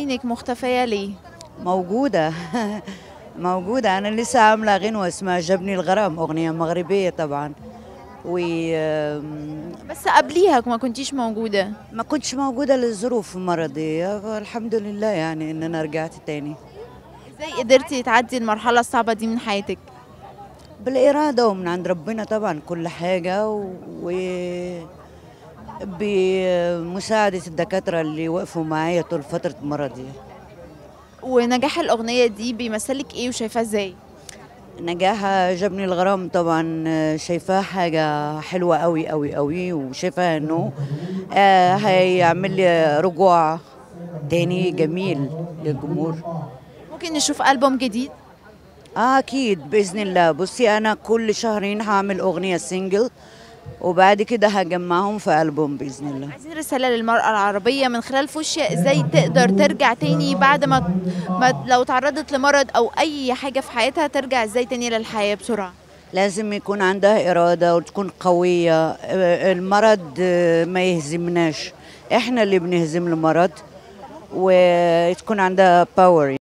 فينك مختفية ليه؟ موجودة موجودة أنا لسه عاملة غنوة اسمها جبني الغرام أغنية مغربية طبعا وما بس قبليها ما كنتيش موجودة كنتش موجودة للظروف المرضية الحمد لله يعني إن أنا رجعت تاني ازاي قدرتي تعدي المرحلة الصعبة دي من حياتك؟ بالإرادة ومن عند ربنا طبعا كل حاجة و بمساعدة الدكاترة اللي وقفوا معايا طول فترة مرضي ونجاح الأغنية دي بيمثلك ايه وشايفاه ازاي؟ نجاح جبني الغرام طبعا شايفاه حاجة حلوة قوي قوي قوي وشايفاه انه آه، هيعمل لي رجوع تاني جميل للجمهور ممكن نشوف ألبوم جديد؟ اه اكيد باذن الله بصي انا كل شهرين هعمل اغنيه سنجل وبعد كده هجمعهم في البوم باذن الله عايزين رسالة للمرأة العربية من خلال فوشيا ازاي تقدر ترجع تاني بعد ما, ما لو تعرضت لمرض أو أي حاجة في حياتها ترجع ازاي تاني للحياة بسرعة؟ لازم يكون عندها اراده وتكون قويه آه، المرض آه، ما يهزمناش احنا اللي بنهزم المرض وتكون عندها باور